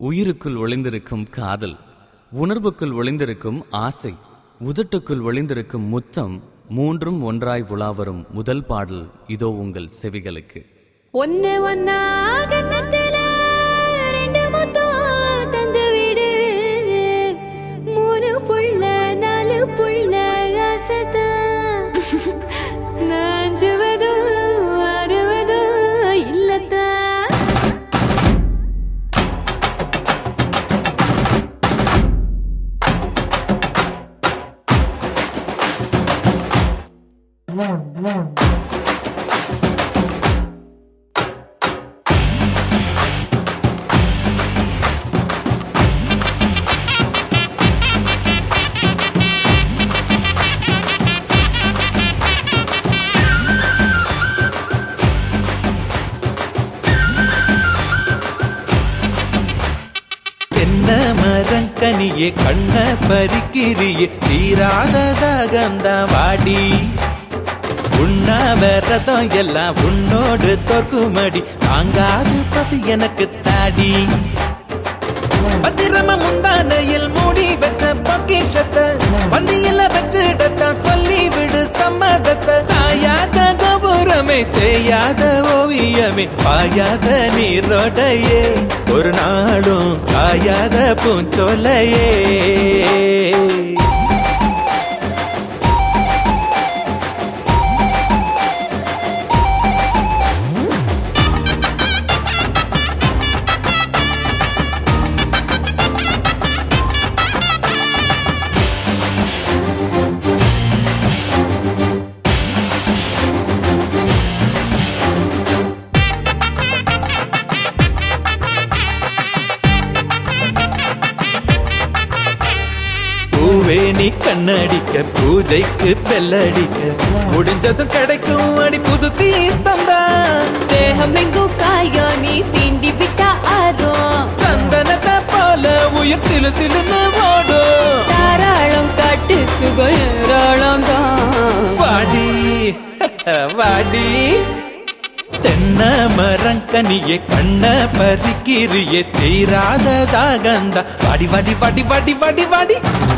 உயிருக்குள் ஒளிந்திருக்கும் காதல் உணர்வுக்குள் ஒளிந்திருக்கும் ஆசை உதட்டுக்குள் ஒளிந்திருக்கும் முத்தம் மூன்றும் ஒன்றாய் உலாவரும் முதல் பாடல் இதோ உங்கள் செவிகளுக்கு ஒன்னு ஒன்னா கன்னத்துல ரெண்டு முத்தம் தந்து விடு மூணு புள்ள நாலு புள்ள ஆசைதான் நாஞ்சுவதும் அறுவதும் இல்லத்தான் என்ன மரங்கனியே கண்ண பறிக்கிறியே தீராததாகந்த வாடி உண்ணா விரதம் எல்லாம் உன்னோடு தொகுமடி தாங்காது பசி எனக்கு தாடி பத்திரம முந்தானையில் மூடி வச்ச பொக்கிஷத்தை வண்டியில வச்சிடத்தான் சொல்லி விடு சம்மதத்தை தாயாத கோபுரமே தேயாத ஓவியமே பாயாத நீரோடையே ஒரு நாளும் காயாத பூஞ்சோலையே பூவே நீ கண்ணடிக்க பூஜைக்கு பெல்லடிக்க முடிஞ்சதும் கிடைக்கும் அடி புது தீர்த்தந்தான் தேகம் எங்கும் காயோ நீ தீண்டி விட்டா ஆறும் சந்தனத்தை போல உயிர் சிலு சிலுன்னு ஓடும் தாராளம் காட்டு சுகம் ஏராளம் தான் வாடி வாடி தென்ன மரங்கனியே கண்ண பறிக்கிறியே தீராததாகந்தா வாடி வாடி வாடி வாடி வாடி வாடி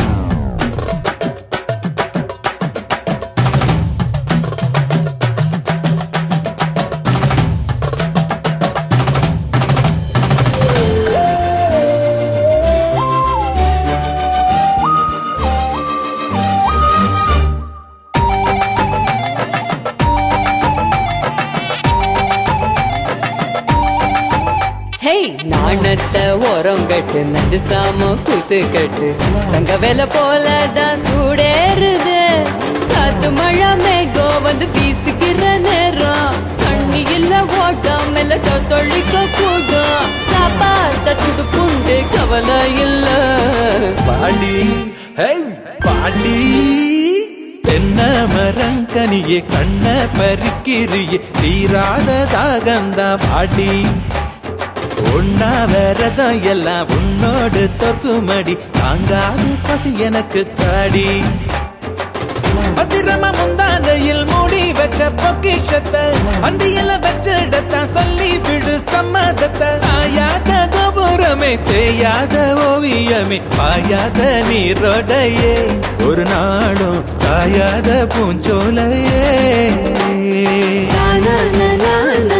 ஹேய் நாணத்தை ஓரம் கட்டு நடு சாம கூத்து கட்டு தங்க வேலை போலதான் சூடேறுது காத்து மழை மேகம் வந்து வீசுகிற நேரம் தண்ணி இல்ல ஓட்டம் மேல தொழிக்க கூடும் காப்பாத்த துடுப்புண்டு கவலை இல்ல பாடி ஹே பாடி தென்ன மரங்கனியே கண்ண பறிக்கிறியே தீராததாகந்தா பாடி உண்ணா விரதம் எல்லாம் உன்னோடு தொகுமடி தாங்காது பசி எனக்கு தாடி பத்திரமா முந்தானையில் மூடி வச்ச பொக்கிஷத்தை வண்டியில வச்சிடத்தான் சொல்லி விடு சம்மதத்தை சாயாத கோபுரமே தேயாத ஓவியமே பாயாத நீரோடையே ஒரு நாளும் காயாத பூஞ்சோலையே na na na na na